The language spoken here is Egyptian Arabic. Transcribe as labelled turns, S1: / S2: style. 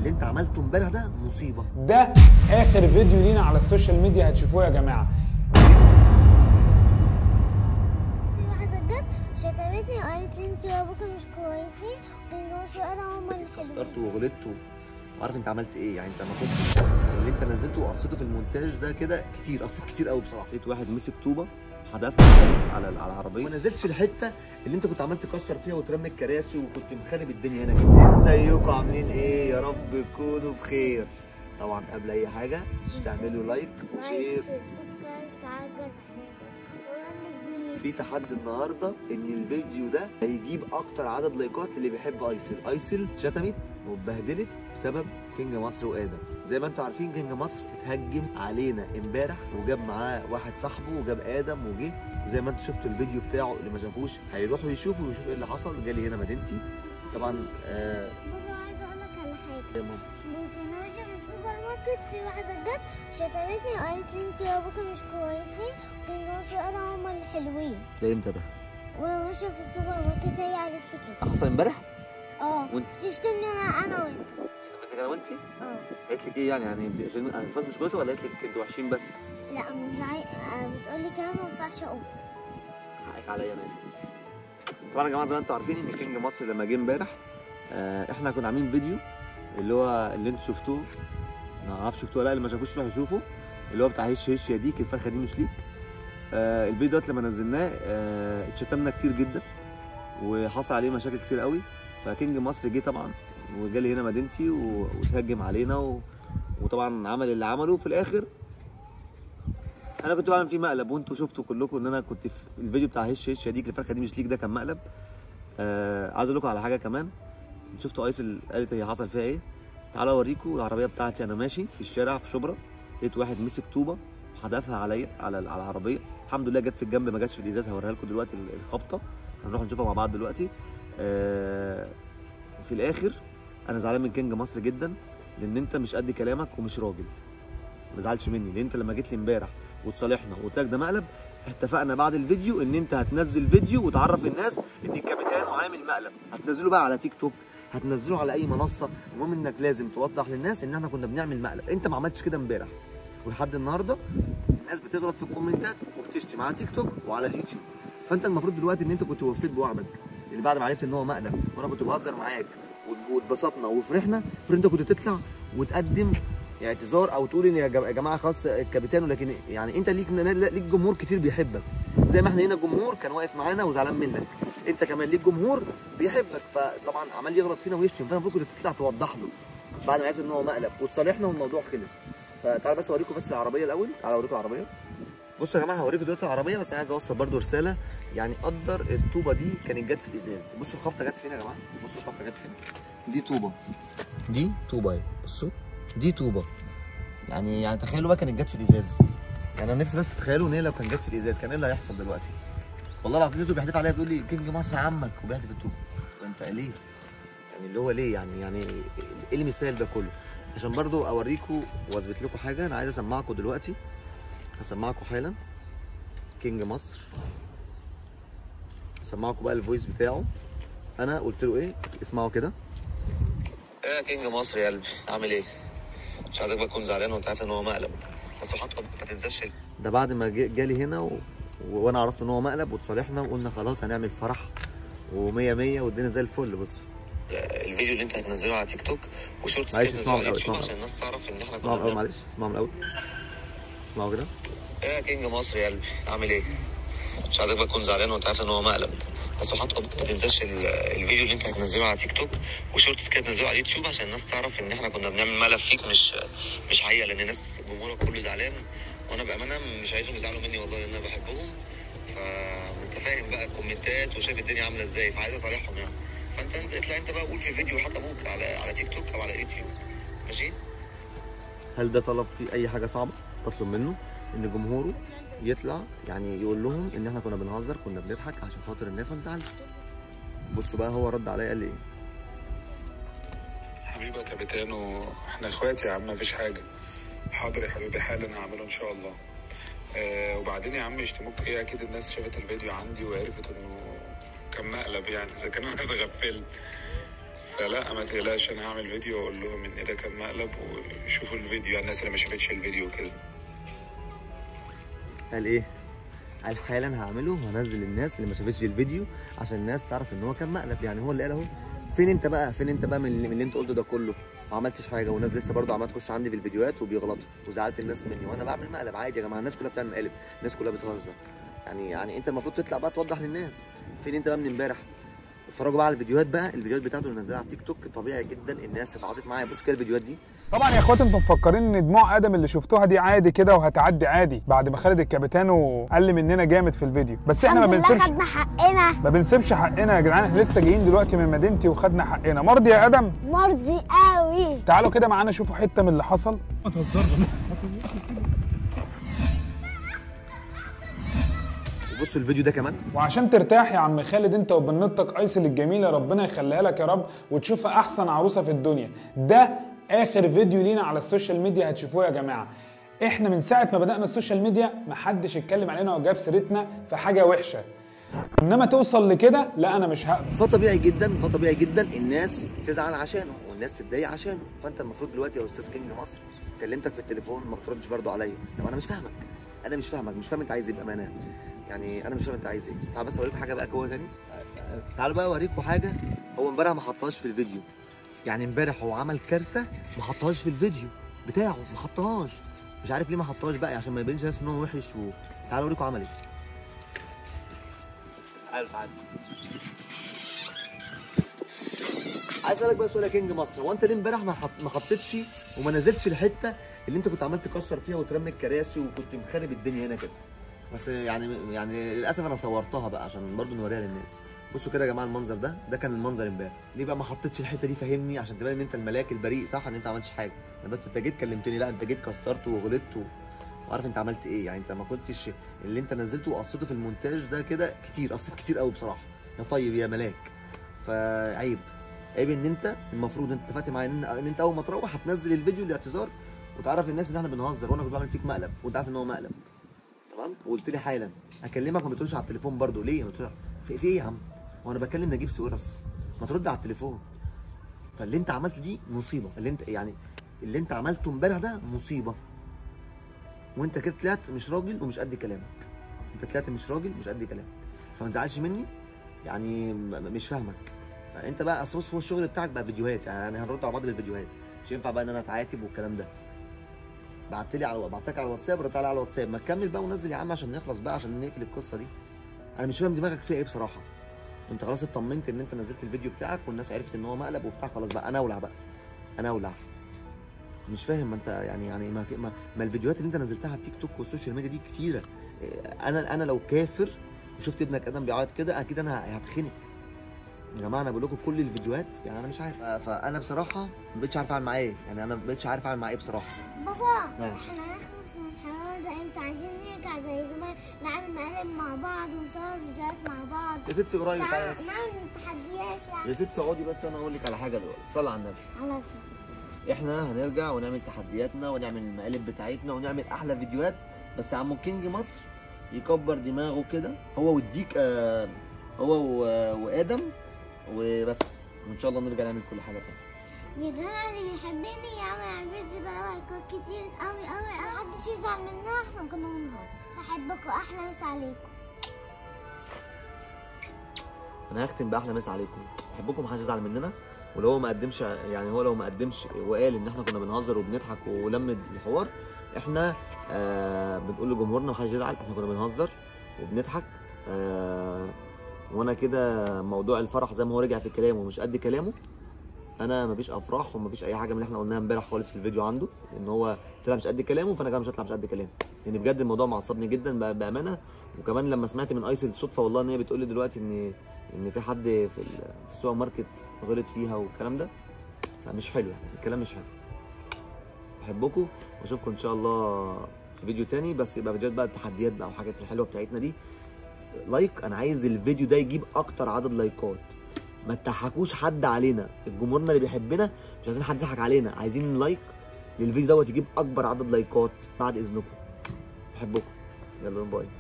S1: اللي انت عملته امبارح ده مصيبه
S2: ده اخر فيديو لينا على السوشيال ميديا هتشوفوه يا جماعه
S3: في واحدة جت شتمتني وقالت لي انت وابوك مش كويسين وكان جوه سؤال هما اللي حلوين
S1: قصرت وغلطت وعارف انت عملت ايه يعني انت ما كنتش اللي انت نزلته وقصيته في المونتاج ده كده كتير قصيت كتير قوي بصراحه لقيت واحد مسك طوبه حدفها على على العربيه ما نزلتش الحته اللي انت كنت عمال تكسر فيها وترمي الكراسي وكنت مخرب الدنيا هنا كده ازيكم عاملين ايه يا رب تكونوا بخير طبعا قبل اي حاجه مش تعملوا لايك وشير
S3: لايك شير سبسكرايب تعال جرح وقال
S1: في تحدي النهارده ان الفيديو ده هيجيب اكتر عدد لايكات اللي بيحب ايسل ايسل شتمت واتبهدلت بسبب كينج مصر وادم زي ما انتم عارفين كينج مصر اتهجم علينا امبارح وجاب معاه واحد صاحبه وجاب ادم وجه زي ما انتم شفتوا الفيديو بتاعه اللي ما شافوش هيروحوا يشوفوا ويشوفوا ايه اللي حصل جالي هنا مدينتي طبعا آه
S3: بابا عايزة اقول لك على حاجة
S1: يا ماما
S3: بص وانا ماشية في السوبر ماركت في واحدة جت شتمتني وقالت لي انت وابوك مش كويسين وكان جوه سؤال هما اللي حلوين
S1: ده امتى ده؟
S3: وانا ماشية في السوبر ماركت هي قالت لي كده
S1: حصل امبارح؟
S3: اه
S1: وانت؟
S3: بتشتمني انا انا وانت
S1: انا وانت؟
S3: اه
S1: قالت لك ايه يعني يعني عشان الفاظ مش كويسه ولا قالت لك انتوا وحشين بس؟
S3: لا مش عاي... آه، بتقولي كلام ما ينفعش اقول
S1: حقك عليا انا اسف طبعا يا جماعه زي ما انتم عارفين ان كينج مصر لما جه امبارح آه، احنا كنا عاملين فيديو اللي هو اللي انتوا شفتوه ما اعرفش شفتوه ولا لا اللي ما شافوش روحوا يشوفوا اللي هو بتاع هش هش يا ديك الفرخه دي مش ليك آه الفيديو ده لما نزلناه آه اتشتمنا كتير جدا وحصل عليه مشاكل كتير قوي فكينج مصر جه طبعا وجالي هنا مدينتي و- وتهجم علينا و... وطبعا عمل اللي عمله في الاخر انا كنت بعمل فيه مقلب وانتوا شفتوا كلكم ان انا كنت في الفيديو بتاع هش هش يا ديك الفرخه دي مش ليك ده كان مقلب آه عايز اقول لكم على حاجه كمان شفتوا ايس اللي قالت هي حصل فيها ايه تعالوا اوريكم العربيه بتاعتي انا ماشي في الشارع في شبرا لقيت واحد مسك طوبه حدفها عليا على على العربيه الحمد لله جت في الجنب ما جاتش في الازاز هوريها لكم دلوقتي ال- الخبطه هنروح نشوفها مع بعض دلوقتي آه في الاخر انا زعلان من كينج مصر جدا لان انت مش قد كلامك ومش راجل ما تزعلش مني لان انت لما جيت لي امبارح وتصالحنا وقلت لك ده مقلب اتفقنا بعد الفيديو ان انت هتنزل فيديو وتعرف الناس ان الكابيتان عامل مقلب هتنزله بقى على تيك توك هتنزله على اي منصه المهم انك لازم توضح للناس ان احنا كنا بنعمل مقلب انت ما عملتش كده امبارح ولحد النهارده الناس بتغلط في الكومنتات وبتشتم على تيك توك وعلى اليوتيوب فانت المفروض دلوقتي ان انت كنت وفيت بوعدك اللي بعد ما عرفت ان هو مقلب وانا كنت بهزر معاك وات- واتبسطنا وفرحنا المفروض انت كنت تطلع وتقدم اعتذار او تقول ان يا جم- يا جماعه خلاص الكابيتان ولكن يعني انت ليك ليك جمهور كتير بيحبك زي ما احنا هنا جمهور كان واقف معانا وزعلان منك انت كمان ليك جمهور بيحبك فطبعا عمال يغلط فينا ويشتم فانا المفروض كنت تطلع توضح له بعد ما عرفت ان هو مقلب وتصالحنا والموضوع خلص فتعال بس اوريكم بس العربيه الاول تعال اوريكم العربيه بصوا يا جماعه هوريكم دلوقتي العربيه بس انا عايز اوصل برده رساله يعني قدر الطوبه دي كانت جت في الازاز بصوا الخبطه جت فين يا جماعه بصوا الخبطه جت فين دي طوبه دي طوبه اهي بصوا دي طوبه يعني يعني تخيلوا بقى كانت جت في الازاز يعني انا نفسي بس تتخيلوا ان هي لو كانت جت في الازاز كان ايه اللي هيحصل دلوقتي والله العظيم لقيته بيحدف عليا بيقول لي كينج مصر عمك وبيحدف الطوبه انت ليه يعني اللي هو ليه يعني يعني ايه اللي مستاهل ده كله عشان برضو اوريكم واثبت لكم حاجه انا عايز اسمعكم دلوقتي هسمعكم حالا كينج مصر هسمعكم بقى الفويس بتاعه انا قلت له ايه اسمعوا كده
S4: ايه يا كينج مصر يا قلبي عامل ايه؟ مش عايزك بقى تكون زعلان وانت عارف ان هو مقلب بس وحط ما تنساش ال-
S1: ده بعد ما جه- جالي هنا و... وانا عرفت ان هو مقلب وتصالحنا وقلنا خلاص هنعمل فرح ومية مية والدنيا زي الفل بص
S4: الفيديو اللي انت هتنزله على تيك توك وشورتس
S1: معلش،
S4: كده
S1: اسمعوا
S4: تنزله على
S1: الأول،
S4: اليوتيوب
S1: اسمعوا
S4: عشان الناس تعرف ان احنا
S1: اسمعوا
S4: كنا
S1: من الاول
S4: بنعمل-
S1: معلش اسمعوا من الاول اسمعوا كده
S4: ايه يا كينج مصر يا قلبي عامل ايه؟ مش عايزك بقى تكون زعلان وانت عارف ان هو مقلب بس وحط ما تنساش ال- الفيديو اللي انت هتنزله على تيك توك وشورتس كده تنزله على اليوتيوب عشان الناس تعرف ان احنا كنا بنعمل مقلب فيك مش مش حقيقه لان الناس جمهورك كله زعلان وانا بامانه مش عايزهم يزعلوا مني والله لان انا بحبهم فانت فاهم بقى الكومنتات وشايف الدنيا عامله ازاي فعايز اصالحهم يعني فانت انت اطلع انت بقى قول في فيديو حتى ابوك على على تيك توك او على يوتيوب ماشي
S1: هل ده طلب فيه اي حاجه صعبه تطلب منه ان جمهوره يطلع يعني يقول لهم ان احنا كنا بنهزر كنا بنضحك عشان خاطر الناس ما تزعلش بصوا بقى هو رد عليا قال لي ايه
S5: حبيبي يا كابتن احنا اخوات يا عم مفيش حاجه حاضر يا حبيبي حالا هعمله ان شاء الله آه وبعدين يا عم يشتموك ايه اكيد الناس شافت الفيديو عندي وعرفت انه كان مقلب يعني اذا كانوا انا اتغفلت فلا ما تقلقش انا هعمل فيديو واقول لهم ان ده كان مقلب ويشوفوا الفيديو يعني الناس اللي ما شافتش الفيديو كده
S1: قال ايه؟ قال حالا هعمله وهنزل الناس اللي ما شافتش الفيديو عشان الناس تعرف ان هو كان مقلب يعني هو اللي قال اهو فين انت بقى فين انت بقى من اللي, من اللي انت قلته ده كله ما عملتش حاجه والناس لسه برضه عماله تخش عندي في الفيديوهات وبيغلطوا وزعلت الناس مني وانا بعمل مقلب عادي يا جماعه الناس كلها بتعمل مقالب الناس كلها بتهزر يعني يعني انت المفروض تطلع بقى توضح للناس فين انت بقى من امبارح اتفرجوا بقى على الفيديوهات بقى الفيديوهات بتاعته اللي نزلها على التيك توك طبيعي جدا الناس تتعاطف معايا بص كده الفيديوهات دي
S2: طبعا يا اخواتي انتم مفكرين ان دموع ادم اللي شفتوها دي عادي كده وهتعدي عادي بعد ما خالد الكابيتانو قل مننا جامد في الفيديو بس احنا ما
S3: الحمد لله
S2: بنسيبش
S3: خدنا حقنا
S2: ما بنسيبش حقنا يا جدعان احنا لسه جايين دلوقتي من مدينتي وخدنا حقنا مرضي يا ادم
S3: مرضي قوي
S2: تعالوا كده معانا شوفوا حته من اللي حصل
S1: وبصوا الفيديو ده كمان
S2: وعشان ترتاح يا عم خالد انت وبنوتك ايسل الجميله ربنا يخليها لك يا رب وتشوفها احسن عروسه في الدنيا ده اخر فيديو لينا على السوشيال ميديا هتشوفوه يا جماعه احنا من ساعه ما بدانا السوشيال ميديا محدش اتكلم علينا وجاب سيرتنا في حاجه وحشه انما توصل لكده لا انا مش هقبل
S1: فطبيعي جدا فطبيعي جدا الناس تزعل عشانه والناس تتضايق عشانه فانت المفروض دلوقتي يا استاذ كينج مصر كلمتك في التليفون ما بتردش برضو عليا طب انا مش فاهمك انا مش فاهمك مش فاهم انت عايز ايه بامانه يعني انا مش فاهم انت عايز ايه تعال بس اوريكم حاجه بقى جوه تاني تعالوا بقى اوريكم حاجه هو امبارح ما حطهاش في الفيديو يعني امبارح هو عمل كارثه ما حطهاش في الفيديو بتاعه ما حطهاش مش عارف ليه ما حطهاش بقى عشان ما يبينش الناس ان هو وحش و... تعالوا اوريكم عمل ايه تعالوا تعالوا عايز اسالك بقى سؤال يا كينج مصر هو انت ليه امبارح ما حط... ما حطيتش وما نزلتش الحته اللي انت كنت عمال تكسر فيها وترمي الكراسي وكنت مخرب الدنيا هنا كده بس يعني يعني للاسف انا صورتها بقى عشان برضو نوريها للناس بصوا كده يا جماعه المنظر ده ده كان المنظر امبارح ليه بقى ما حطيتش الحته دي فهمني عشان تبان ان انت الملاك البريء صح ان انت ما عملتش حاجه انا بس انت جيت كلمتني لا انت جيت كسرت وغلطت و... وعارف انت عملت ايه يعني انت ما كنتش اللي انت نزلته وقصيته في المونتاج ده كده كتير قصيت كتير قوي بصراحه يا طيب يا ملاك فعيب عيب ان انت المفروض انت اتفقت معايا ان, ان انت اول ما تروح هتنزل الفيديو الاعتذار وتعرف الناس ان احنا بنهزر وانا كنت بعمل فيك مقلب وانت عارف ان هو مقلب تمام وقلت لي حالا اكلمك ما بتقولش على التليفون برضو ليه ما بتقولش في, في ايه يا عم هو انا بكلم نجيب سويرس ما ترد على التليفون فاللي انت عملته دي مصيبه اللي انت يعني اللي انت عملته امبارح ده مصيبه وانت كده طلعت مش راجل ومش قد كلامك انت طلعت مش راجل مش قد كلامك فما تزعلش مني يعني م- م- مش فاهمك فانت بقى اصل بص هو الشغل بتاعك بقى فيديوهات يعني هنرد على بعض بالفيديوهات مش ينفع بقى ان انا اتعاتب والكلام ده بعت لي على بعتك على الواتساب رد على على الواتساب ما تكمل بقى ونزل يا عم عشان نخلص بقى عشان نقفل القصه دي انا مش فاهم دماغك فيها ايه بصراحه انت خلاص اطمنت ان انت نزلت الفيديو بتاعك والناس عرفت ان هو مقلب وبتاع خلاص بقى انا اولع بقى انا اولع مش فاهم ما انت يعني يعني ما, ما, ما الفيديوهات اللي انت نزلتها على التيك توك والسوشيال ميديا دي كتيره إيه، انا انا لو كافر وشفت ابنك ادم بيعيط كده اكيد انا هتخنق يا جماعه انا بقول لكم كل الفيديوهات يعني انا مش عارف ف- فانا بصراحه ما بقتش عارف اعمل معاه ايه يعني انا ما بقتش عارف اعمل معاه ايه بصراحه
S3: بابا
S1: نعم.
S3: احنا نخلص من الحوار ده انت عايزين نرجع زي زمان نعمل مقالب مع بعض ونصور فيديوهات مع بعض
S1: يا ستي قريب تعالى
S3: تعال
S1: بس.
S3: نعمل تحديات
S1: يا
S3: يعني
S1: ستي اقعدي بس انا اقول لك على حاجه دلوقتي صلي على النبي
S3: على الصفر
S1: احنا هنرجع ونعمل تحدياتنا ونعمل المقالب بتاعتنا ونعمل احلى فيديوهات بس عمو كينج مصر يكبر دماغه كده هو والديك آه هو و- وادم وبس وان شاء الله نرجع نعمل كل حاجه تاني
S3: يا جماعة اللي بيحبني يعمل على الفيديو ده لايكات كتير قوي قوي قوي محدش يزعل مننا احنا كنا بنهزر بحبكم احلى مسا عليكم
S1: انا هختم باحلى مسا عليكم بحبكم محدش يزعل مننا ولو هو ما قدمش يعني هو لو ما قدمش وقال ان احنا كنا بنهزر وبنضحك ولمد الحوار احنا آه بنقول لجمهورنا محدش يزعل احنا كنا بنهزر وبنضحك آه وانا كده موضوع الفرح زي ما هو رجع في كلامه ومش قد كلامه انا مفيش افراح ومفيش اي حاجه من اللي احنا قلناها امبارح خالص في الفيديو عنده ان هو طلع مش قد كلامه فانا كمان مش هطلع مش قد كلامه لان بجد الموضوع معصبني جدا بأ- بامانه وكمان لما سمعت من ايسل صدفه والله ان هي بتقول لي دلوقتي ان ان في حد في ال- في السوبر ماركت غلط فيها والكلام ده فمش حلو يعني الكلام مش حلو بحبكم واشوفكم ان شاء الله في فيديو تاني بس يبقى فيديوهات بقى التحديات بقى والحاجات الحلوه بتاعتنا دي لايك انا عايز الفيديو ده يجيب اكتر عدد لايكات ما تضحكوش حد علينا الجمهورنا اللي بيحبنا مش عايزين حد يضحك علينا عايزين لايك للفيديو دوت يجيب اكبر عدد لايكات بعد اذنكم بحبكم يلا باي